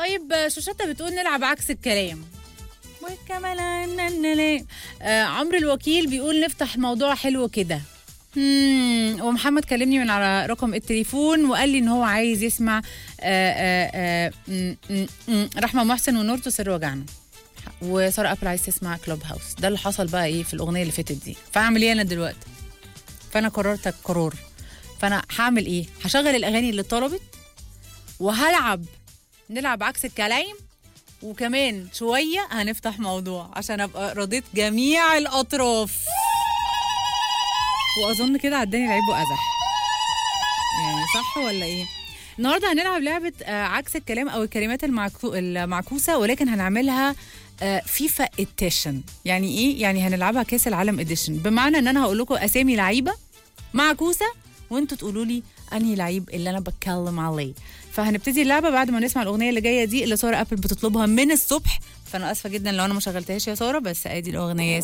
طيب آه، شوشتة بتقول نلعب عكس الكلام والكمال آه عمرو الوكيل بيقول نفتح موضوع حلو كده مم، ومحمد كلمني من على رقم التليفون وقال لي ان هو عايز يسمع آه آه آه مم، مم، مم، رحمه محسن ونورتو سر وجعنا وساره ابل عايز تسمع كلوب هاوس ده اللي حصل بقى ايه في الاغنيه اللي فاتت دي فاعمل ايه انا دلوقتي فانا قررت القرار فانا هعمل ايه هشغل الاغاني اللي طلبت وهلعب نلعب عكس الكلام وكمان شويه هنفتح موضوع عشان ابقى رضيت جميع الاطراف واظن كده عداني العيب وازح يعني صح ولا ايه النهارده هنلعب لعبه آه، عكس الكلام او الكلمات المعكو... المعكوسه ولكن هنعملها آه، فيفا اديشن يعني ايه يعني هنلعبها كاس العالم اديشن بمعنى ان انا هقول لكم اسامي لعيبه معكوسه وانتوا تقولوا لي انهي لعيب اللي انا بتكلم عليه فهنبتدي اللعبه بعد ما نسمع الاغنيه اللي جايه دي اللي ساره ابل بتطلبها من الصبح فانا اسفه جدا لو انا ما شغلتهاش يا ساره بس ادي الاغنيه